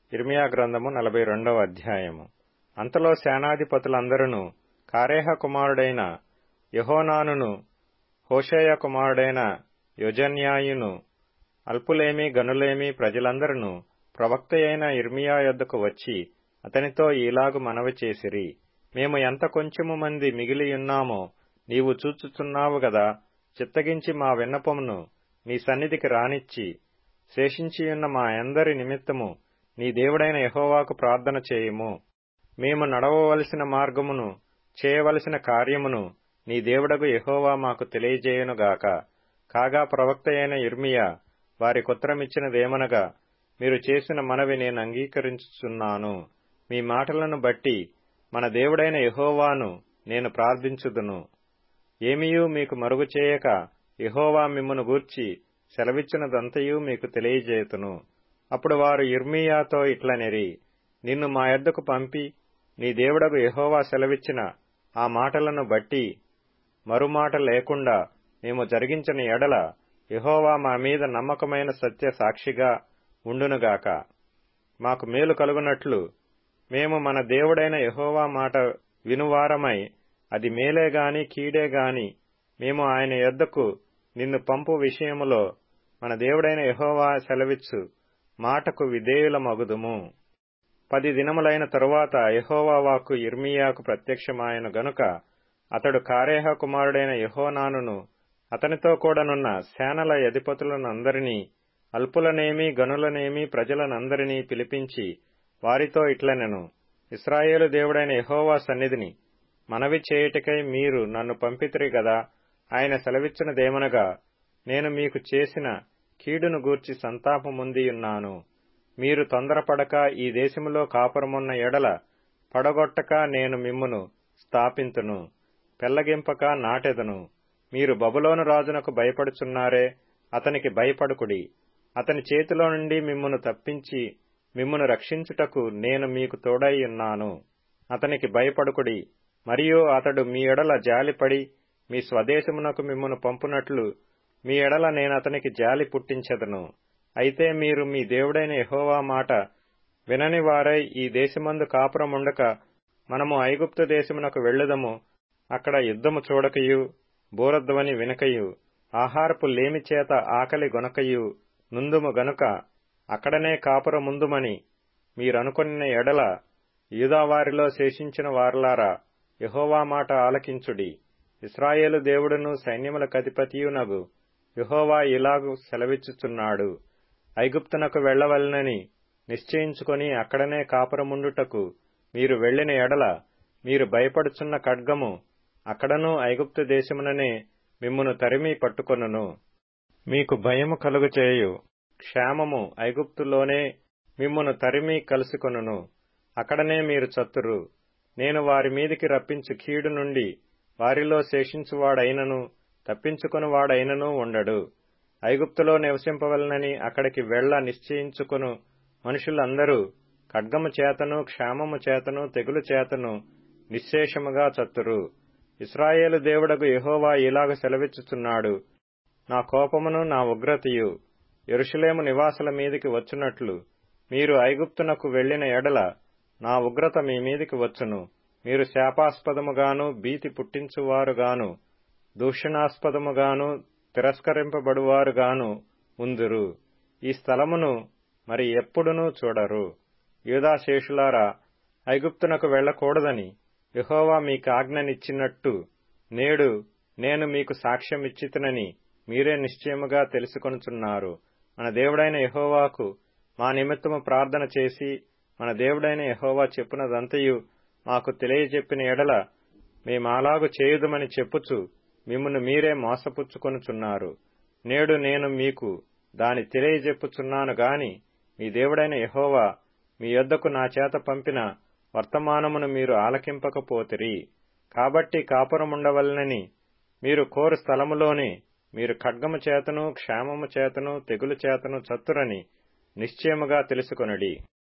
ఇర్మియా గ్రంథము నలభై రెండవ అధ్యాయము అంతలో సేనాధిపతులందరూ కారేహ కుమారుడైన యహోనానును హోషేయ కుమారుడైన యుజన్యాయును అల్పులేమి గనులేమి ప్రజలందరూ ప్రవక్త అయిన ఇర్మియా యొద్దకు వచ్చి అతనితో ఈలాగు మనవి చేసిరి మేము ఎంత కొంచెము మంది మిగిలియున్నామో నీవు చూచుచున్నావు గదా చిత్తగించి మా విన్నపమును నీ సన్నిధికి రానిచ్చి శేషించియున్న మా అందరి నిమిత్తము నీ దేవుడైన యహోవాకు ప్రార్థన చేయుము మేము నడవవలసిన మార్గమును చేయవలసిన కార్యమును నీ దేవుడగు యహోవా మాకు తెలియజేయునుగాక కాగా ప్రవక్త అయిన ఇర్మియా వారి కుత్రమిచ్చినదేమనగా మీరు చేసిన మనవి నేను అంగీకరించుచున్నాను మీ మాటలను బట్టి మన దేవుడైన యహోవాను నేను ప్రార్థించుదును ఏమియూ మీకు మరుగు చేయక యహోవా మిమ్మును గూర్చి సెలవిచ్చినదంతయూ మీకు తెలియజేతును అప్పుడు వారు ఇర్మియాతో ఇట్లనిరి నిన్ను మా యొద్దకు పంపి నీ దేవుడకు యహోవా సెలవిచ్చిన ఆ మాటలను బట్టి మరుమాట లేకుండా మేము జరిగించిన ఎడల యహోవా మా మీద నమ్మకమైన సత్య సాక్షిగా ఉండునుగాక మాకు మేలు కలుగునట్లు మేము మన దేవుడైన యహోవా మాట వినువారమై అది మేలే గాని కీడే గాని మేము ఆయన యొద్దకు నిన్ను పంపు విషయములో మన దేవుడైన యహోవా సెలవిచ్చు మాటకు విధేయులమగుదుము పది దినములైన తరువాత యహోవా వాక్కు ఇర్మియాకు ప్రత్యక్షమాయన గనుక అతడు కారేహ కుమారుడైన యహోనానును అతనితో కూడనున్న సేనల అధిపతులనందరినీ అల్పులనేమి గనులనేమి ప్రజలనందరినీ పిలిపించి వారితో ఇట్లనెను ఇస్రాయేలు దేవుడైన యహోవా సన్నిధిని మనవి చేయుటకై మీరు నన్ను పంపితిరి గదా ఆయన సెలవిచ్చినదేమనగా నేను మీకు చేసిన కీడును గూర్చి సంతాపముందియున్నాను మీరు తొందరపడక ఈ దేశములో కాపురమున్న ఎడల పడగొట్టక నేను మిమ్మును స్థాపింతును పెళ్లగింపక నాటెదను మీరు బబులోను రాజునకు భయపడుచున్నారే అతనికి భయపడుకుడి అతని చేతిలో నుండి మిమ్మును తప్పించి మిమ్మును రక్షించుటకు నేను మీకు తోడైయున్నాను అతనికి భయపడుకుడి మరియు అతడు మీ ఎడల జాలిపడి మీ స్వదేశమునకు మిమ్మును పంపునట్లు మీ ఎడల నేనతనికి జాలి పుట్టించెదను అయితే మీరు మీ దేవుడైన యహోవా మాట వినని వారై ఈ దేశమందు కాపురముండక మనము ఐగుప్తు దేశమునకు వెళ్ళుదము అక్కడ యుద్ధము చూడకయు బోరధ్వని వినకయు ఆహారపు లేమి చేత ఆకలి గొనకయు నుందుము గనుక అక్కడనే కాపురముందుమని మీరనుకొనిన ఎడల యూదావారిలో శేషించిన వారలారా యహోవా మాట ఆలకించుడి ఇస్రాయేలు దేవుడును సైన్యముల కధిపతియునగు యహోవా ఇలాగు సెలవిచ్చుచున్నాడు ఐగుప్తునకు వెళ్లవలనని నిశ్చయించుకొని అక్కడనే కాపురముండుటకు మీరు వెళ్లిన ఎడల మీరు భయపడుచున్న ఖడ్గము అక్కడనూ ఐగుప్తు దేశముననే మిమ్మును తరిమి పట్టుకొనును మీకు భయము కలుగుచేయు క్షేమము ఐగుప్తులోనే మిమ్మును తరిమి కలుసుకొనును అక్కడనే మీరు చత్తురు నేను వారి మీదికి రప్పించు కీడు నుండి వారిలో శేషించువాడైనను తప్పించుకునివాడైనను ఉండడు ఐగుప్తులో నివసింపవలనని అక్కడికి వెళ్ల నిశ్చయించుకును మనుషులందరూ ఖడ్గము చేతను క్షేమము చేతను తెగులు చేతను నిశ్శేషముగా చత్తురు ఇస్రాయేలు దేవుడగు యహోవా ఇలాగ సెలవిచ్చుచున్నాడు నా కోపమును నా ఉగ్రతయు ఎరుషులేము నివాసుల మీదికి వచ్చునట్లు మీరు ఐగుప్తునకు వెళ్లిన ఎడల నా ఉగ్రత మీ మీదికి వచ్చును మీరు శాపాస్పదముగాను భీతి పుట్టించువారుగాను దూషణాస్పదముగాను తిరస్కరింపబడువారుగాను ఉందురు ఈ స్థలమును మరి ఎప్పుడునూ చూడరు యూదాశేషులారా ఐగుప్తునకు వెళ్లకూడదని యహోవా మీకాజ్ఞనిచ్చినట్టు నేడు నేను మీకు సాక్ష్యమిచ్చితునని మీరే నిశ్చయముగా తెలుసుకొనుచున్నారు మన దేవుడైన యహోవాకు మా నిమిత్తము ప్రార్థన చేసి మన దేవుడైన యహోవా చెప్పునదంతయు మాకు తెలియజెప్పిన ఎడల మేమాలాగు చేయుదుమని చెప్పుచు మిమ్మును మీరే మోసపుచ్చుకొనుచున్నారు నేడు నేను మీకు దాని తెలియజెప్పుచున్నాను గాని మీ దేవుడైన యహోవా మీ యొద్దకు నా చేత పంపిన వర్తమానమును మీరు ఆలకింపకపోతిరి కాబట్టి కాపురముండవలనని మీరు కోరు స్థలములోనే మీరు ఖడ్గము చేతను క్షేమము చేతను తెగులు చేతను చత్తురని నిశ్చయముగా తెలుసుకొనుడి